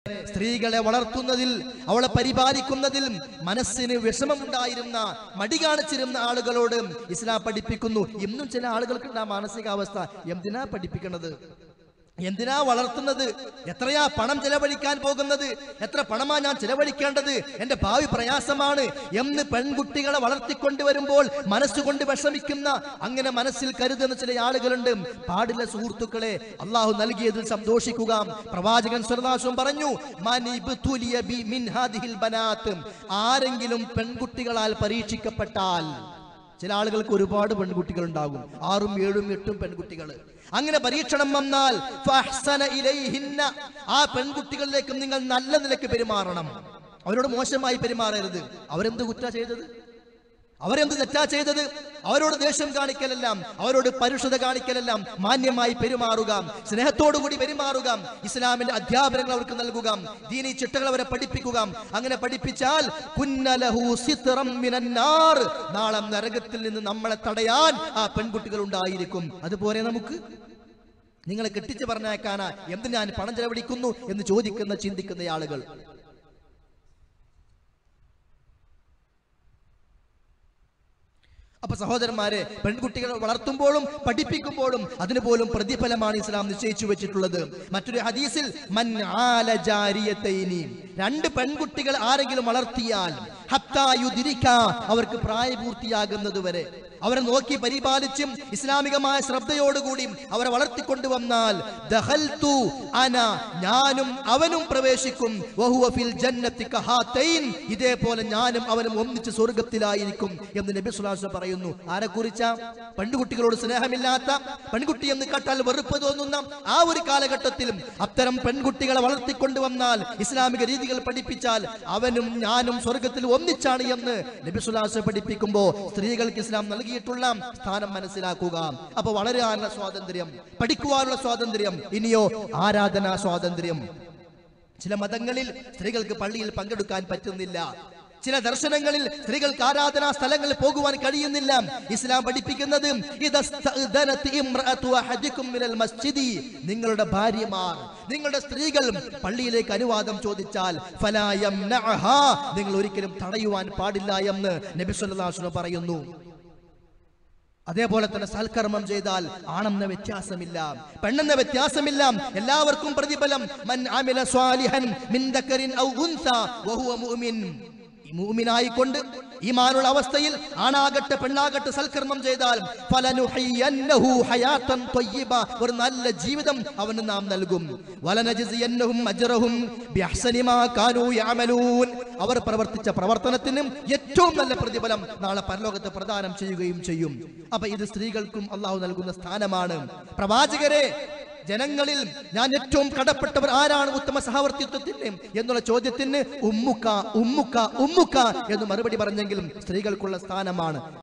സ്ത്രീകളെ വളർത്തുന്നതിൽ അവളെ പരിപാലിക്കുന്നതിൽ മനസ്സിന് വിഷമമുണ്ടായിരുന്ന മടി കാണിച്ചിരുന്ന ആളുകളോട് ഇസ്ലാം പഠിപ്പിക്കുന്നു ഇന്നും ചില ആളുകൾക്ക് ആ മാനസികാവസ്ഥ എന്തിനാ പഠിപ്പിക്കുന്നത് എന്തിനാ വളർത്തുന്നത് എത്രയാ പണം ചെലവഴിക്കാൻ പോകുന്നത് എത്ര പണമാ ഞാൻ ചെലവഴിക്കേണ്ടത് എന്റെ ഭാവി പ്രയാസമാണ് എന്ന് പെൺകുട്ടികളെ വളർത്തിക്കൊണ്ടുവരുമ്പോൾ മനസ്സുകൊണ്ട് വിഷമിക്കുന്ന അങ്ങനെ മനസ്സിൽ കരുതുന്ന ചില ആളുകളുണ്ട് പാടില്ല സുഹൃത്തുക്കളെ അള്ളാഹു നൽകിയതിൽ സന്തോഷിക്കുക പ്രവാചകൻ സർദാസും പറഞ്ഞു "മൻ ഇബ്തുലിയ ബി മിൻ ഹാദിഹിൽ ബനാത്ത്." ആരെങ്കിലും പെൺകുട്ടികളാൽ പരീക്ഷിക്കപ്പെട്ടാൽ ചില ആളുകൾക്ക് ഒരുപാട് പെൺകുട്ടികൾ ഉണ്ടാകും ആറും ഏഴും എട്ടും പെൺകുട്ടികൾ അങ്ങനെ പരീക്ഷണം വന്നാൽ ഫഅഹ്സന ഇലൈഹിന്ന. ആ പെൺകുട്ടികളിലേക്ക് നിങ്ങൾ നല്ല നിലയ്ക്ക് പെരുമാറണം അവരോട് മോശമായി പെരുമാറരുത് അവരെന്ത് കുറ്റ ചെയ്തത് അവരെന്ത് തെറ്റാ ചെയ്തത് അവരോട് ദേഷ്യം കാണിക്കലെല്ലാം അവരോട് പരുഷത കാണിക്കലെല്ലാം മാന്യമായി പെരുമാറുക സ്നേഹത്തോടുകൂടി പെരുമാറുക ഇസ്ലാമിന്റെ അധ്യാപനങ്ങൾ അവർക്ക് നൽകുക ദീനി ചിട്ടകൾ അവരെ പഠിപ്പിക്കുക അങ്ങനെ പഠിപ്പിച്ചാൽ കുന്നലഹു സിത്റം മിനന്നാർ. നാളെ നരകത്തിൽ നിന്ന് നമ്മളെ തടയാൻ ആ പെൺകുട്ടികൾ ഉണ്ടായിരിക്കും അതുപോലെ നമുക്ക് നിങ്ങളെ കെട്ടിച്ച് പറഞ്ഞേക്കാനാ എന്ത് ഞാൻ പണം ചെലവഴിക്കുന്നു എന്ന് ചോദിക്കുന്ന ചിന്തിക്കുന്ന ആളുകൾ അപ്പൊ സഹോദരന്മാരെ പെൺകുട്ടികളെ വളർത്തുമ്പോഴും പഠിപ്പിക്കുമ്പോഴും അതിന് പോലും പ്രതിഫലമാണ് ഇസ്ലാം നിശ്ചയിച്ചു വെച്ചിട്ടുള്ളത് മറ്റൊരു ഹദീസിൽ മൻ ആല ജാരിയത്തൈനി രണ്ട് പെൺകുട്ടികൾ ആരെങ്കിലും വളർത്തിയാൽ ഹത്താ യുദ്രിക, അവർക്ക് പ്രായപൂർത്തിയാകുന്നത് വരെ അവരെ നോക്കി പരിപാലിച്ചും ഇസ്ലാമികമായ ശ്രദ്ധയോടുകൂടി അവരെ വളർത്തിക്കൊണ്ടുവന്നാൽ ദഖൽതു അന ഞാനും അവനും പ്രവേശിക്കും വഹുവ ഫിൽ ജന്നത്തി കഹാതൈൻ ഇതേപോലെ ഞാനും അവനും ഒന്നിച്ച് സ്വർഗത്തിലായിരിക്കും എന്ന് നബി സ്വല്ലല്ലാഹു അലൈഹി വസല്ലം പറയുന്നു ആരെ കുറിച്ചാ പെൺകുട്ടികളോട് സ്നേഹമില്ലാത്ത പെൺകുട്ടി എന്ന് കേട്ടാൽ വെറുപ്പ് തോന്നുന്ന ആ ഒരു കാലഘട്ടത്തിലും അത്തരം പെൺകുട്ടികളെ വളർത്തിക്കൊണ്ടുവന്നാൽ ഇസ്ലാമിക രീതികൾ പഠിപ്പിച്ചാൽ അവനും ഞാനും സ്വർഗത്തിൽ ഒന്നിച്ചാണ് എന്ന് നബി സ്വല്ലല്ലാഹു അലൈഹി വസല്ലം പഠിപ്പിക്കുമ്പോൾ സ്ത്രീകൾക്ക് ഇസ്ലാം നൽകിയിട്ടുള്ള സ്ഥാനം മനസ്സിലാക്കുക അപ്പൊ വളരാനുള്ള സ്വാതന്ത്ര്യം പഠിക്കുവാനുള്ള സ്വാതന്ത്ര്യം ഇനിയോ ആരാധനാ സ്വാതന്ത്ര്യം ചില മതങ്ങളിൽ സ്ത്രീകൾക്ക് പള്ളിയിൽ പങ്കെടുക്കാൻ പറ്റുന്നില്ല ചില ദർശനങ്ങളിൽ സ്ത്രീകൾക്ക് ആരാധനാ സ്ഥലങ്ങളിൽ പോകുവാൻ കഴിയുന്നില്ല ഇസ്ലാം പഠിപ്പിക്കുന്നത് ഇദസ്തഅ്ദനത് ഇംറഅതു അഹദികും മിനൽ മസ്ജിദി നിങ്ങളുടെ ഭാര്യമാർ നിങ്ങളുടെ സ്ത്രീകൾ പള്ളിയിലേക്ക് അനുവാദം ചോദിച്ചാൽ ഫലാ യംനഅഹാ നിങ്ങൾ ഒരിക്കലും തടയുവാൻ പാടില്ല എന്ന് നബി സല്ലല്ലാഹു അലൈഹി വസല്ലം പറയുന്നു അതേപോലെ തന്നെ സൽക്കർമ്മം ചെയ്താൽ ആണെന്ന വ്യത്യാസമില്ല പെണ്ണെന്ന വ്യത്യാസമില്ല എല്ലാവർക്കും പ്രതിഫലം മൻ അമില സ്വാലിഹൻ മിൻ ദക്കറിൻ ഔ ഉൻസ വഹുവ മുഅ്മിൻ മൂമിനായിക്കൊണ്ട് ഈമാനുള്ള അവസ്ഥയിൽ ആണാകട്ടെ പെണ്ണാകട്ടെ സൽക്കർമ്മം ചെയ്താൽ ഫലനുഹയ്യന്നഹു ഹയാത്തൻ ത്വയ്യിബ ഒരു നല്ല ജീവിതം അവന് നാം നൽകും വലനജ്സിയന്നഹും അജ്റഹും ബിഅഹ്സനി മാ കാനൂ യഅമലൂൻ അവർ പ്രവർത്തിച്ച പ്രവർത്തനത്തിനും ഏറ്റവും നല്ല പ്രതിഫലം നാളെ പരലോകത്ത് പ്രദാനം ചെയ്യുകയും ചെയ്യും അപ്പൊ ഇത് സ്ത്രീകൾക്കും അള്ളാഹു നൽകുന്ന സ്ഥാനമാണ് പ്രവാചകരെ ജനങ്ങളിൽ ഞാൻ ഏറ്റവും കടപ്പെട്ടവർ ആരാണ് ഉത്തമ സഹവർത്തിത്വത്തിന് എന്നുള്ള ചോദ്യത്തിന് ഉമ്മുക്ക ഉമ്മുക്ക ഉമ്മുക്ക എന്ന് മറുപടി പറഞ്ഞെങ്കിലും സ്ത്രീകൾക്കുള്ള സ്ഥാനമാണ്